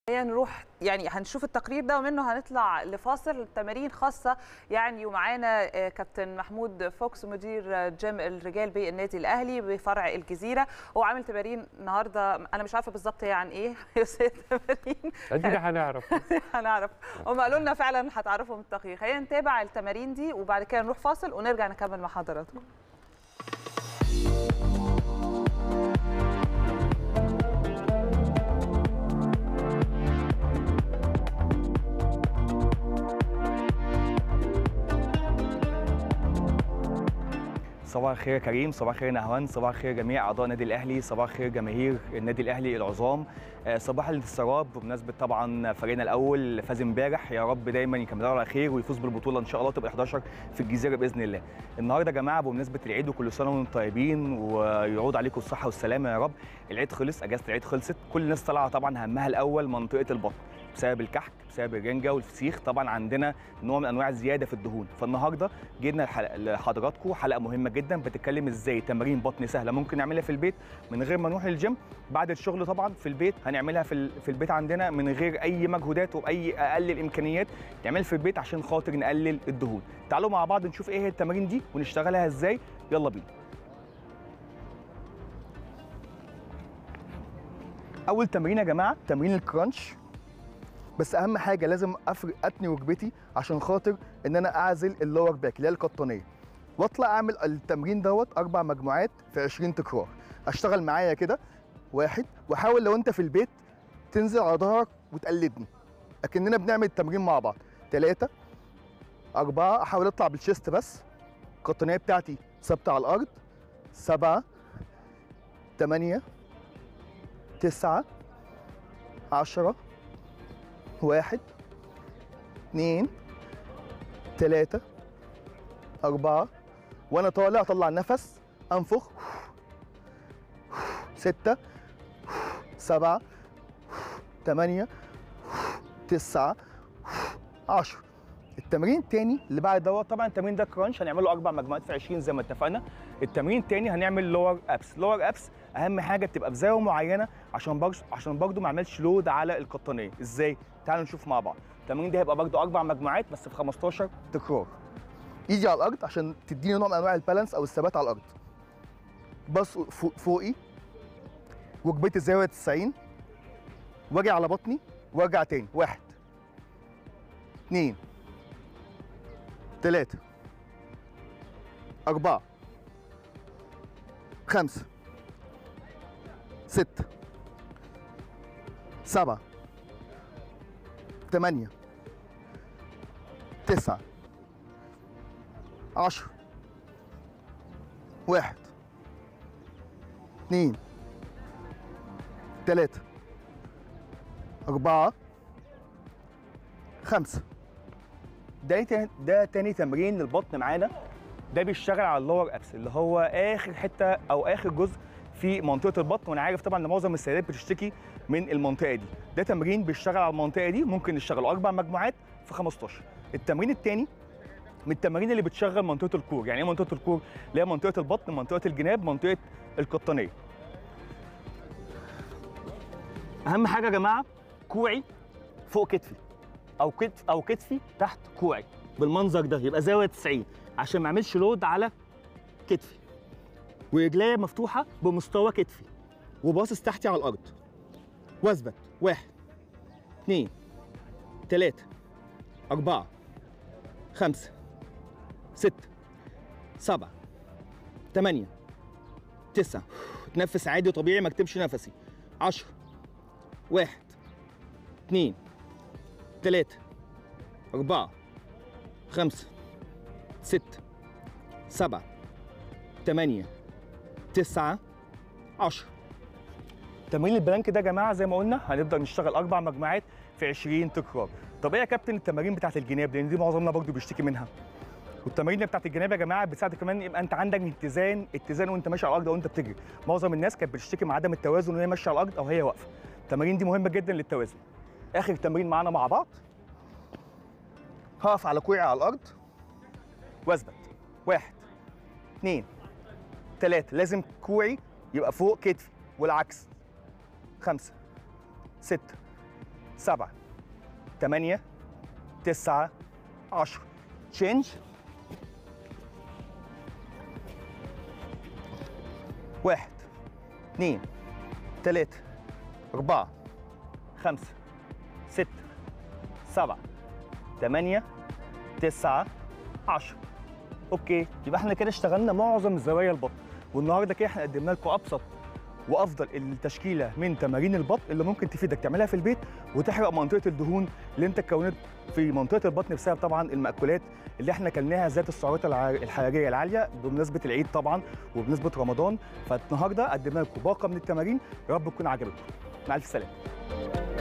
نروح يعني هنشوف التقرير ده ومنه هنطلع لفاصل تمارين خاصة يعني ومعانا كابتن محمود فوكس مدير جيم الرجال بالنادي الأهلي بفرع الجزيرة هو عامل تمارين النهاردة أنا مش عارفة بالظبط هي عن إيه بس هي تمارين ادينا هنعرف هنعرف هم قالوا لنا فعلا هتعرفوا من التقرير خلينا نتابع التمارين دي وبعد كده نروح فاصل ونرجع نكمل مع حضراتكم صباح الخير يا كريم صباح الخير يا نهوان صباح الخير جميع اعضاء النادي الاهلي صباح الخير جماهير النادي الاهلي العظام آه، صباح الانتصارات بمناسبه طبعا فريقنا الاول فاز امبارح يا رب دايما يكملوا على خير ويفوز بالبطوله ان شاء الله تبقى 11 في الجزيره باذن الله النهارده يا جماعه بمناسبه العيد وكل سنه وانتم طيبين ويعود عليكم الصحه والسلامه يا رب العيد خلص اجازه العيد خلصت كل الناس طالعه طبعا همها الاول منطقه البطن بسبب الكحك بسبب الرنجه والفسيخ طبعا عندنا نوع من انواع الزياده في الدهون فالنهارده جينا الحلقة- لحضراتكم حلقه مهمه جدا بتتكلم ازاي تمارين بطن سهله ممكن نعملها في البيت من غير ما نروح الجيم بعد الشغل طبعا في البيت هنعملها في ال- في البيت عندنا من غير اي مجهودات وباي اقل الامكانيات نعمل في البيت عشان خاطر نقلل الدهون تعالوا مع بعض نشوف ايه هي التمارين دي ونشتغلها ازاي يلا بينا اول تمرين يا جماعه تمرين الكرانش بس اهم حاجه لازم افرق اتني ركبتي عشان خاطر ان انا اعزل اللور باك اللي هي القطنيه واطلع اعمل التمرين دوت اربع مجموعات في 20 تكرار اشتغل معايا كده واحد وحاول لو انت في البيت تنزل على ظهرك وتقلدني اكننا بنعمل التمرين مع بعض ثلاثة أربعة أحاول أطلع بالشيست بس القطنية بتاعتي ثابتة على الأرض سبعة تمانية تسعة عشرة واحد اتنين تلاتة أربعة وأنا طالع أطلع نفس أنفخ ستة سبعة تمانية تسعة عشرة التمرين التاني اللي بعد دوت طبعا التمرين ده كرانش هنعمله اربع مجموعات في 20 زي ما اتفقنا التمرين التاني هنعمل لور ابس لور ابس اهم حاجه تبقى بزاويه معينه عشان برضه عشان برضه ما اعملش لود على القطنيه ازاي تعالوا نشوف مع بعض التمرين ده هيبقى برضه اربع مجموعات بس في 15 تكرار ايدي على الارض عشان تديني نوع من انواع البالانس او الثبات على الارض بص فوق فوقي ركبتي زاويه 90 واجي على بطني وارجع تاني واحد اتنين تلاتة أربعة خمسة ستة سبعة تمانية تسعة عشرة واحد اتنين تلاتة أربعة خمسة ده تاني ده تاني تمرين للبطن معانا ده بيشتغل على اللور ابس اللي هو اخر حته او اخر جزء في منطقه البطن وانا عارف طبعا ان معظم السيدات بتشتكي من المنطقه دي ده تمرين بيشتغل على المنطقه دي ممكن نشتغله اربع مجموعات في 15 التمرين الثاني من التمارين اللي بتشغل منطقه الكور يعني ايه منطقه الكور اللي هي منطقه البطن منطقه الجناب منطقه القطنيه اهم حاجه يا جماعه كوعي فوق كتفي او كتف او كتفي تحت كوعي بالمنظر ده يبقى زاويه 90 عشان ما اعملش لود على كتفي ورجليا مفتوحه بمستوى كتفي وباصص تحتي على الارض واثبت واحد اثنين ثلاثة أربعة خمسة ستة سبعة ثمانية تسعة تنفس عادي طبيعي ما اكتمش نفسي عشرة واحد اثنين ثلاثة أربعة خمسة ستة سبعة تمانية تسعة عشرة تمرين البلانك ده يا جماعة زي ما قلنا هنبدأ نشتغل أربع مجموعات في 20 تكرار طب إيه يا كابتن التمارين بتاعت الجناب لأن دي معظمنا برضو بيشتكي منها والتمارين بتاعت الجناب يا جماعه بتساعد كمان يبقى انت عندك اتزان اتزان وانت ماشي على الارض او انت بتجري معظم الناس كانت بتشتكي من عدم التوازن وهي ماشيه على الارض او هي واقفه التمارين دي مهمه جدا للتوازن اخر تمرين معانا مع بعض هقف على كوعي على الارض واثبت واحد اثنين ثلاثة لازم كوعي يبقى فوق كتفي والعكس خمسة ستة سبعة تمانية تسعة عشرة تشينج واحد اثنين ثلاثة أربعة خمسة ستة سبعة ثمانية تسعة عشرة اوكي يبقى احنا كده اشتغلنا معظم زوايا البطن والنهارده كده احنا قدمنا لكم ابسط وافضل التشكيله من تمارين البطن اللي ممكن تفيدك تعملها في البيت وتحرق منطقه الدهون اللي انت اتكونت في منطقه البطن بسبب طبعا المأكولات اللي احنا كلناها ذات السعرات الع- الحراريه العاليه بمناسبه العيد طبعا وبمناسبه رمضان فالنهارده قدمنا لكم باقه من التمارين يا رب تكون عجبتكم مع الف سلامه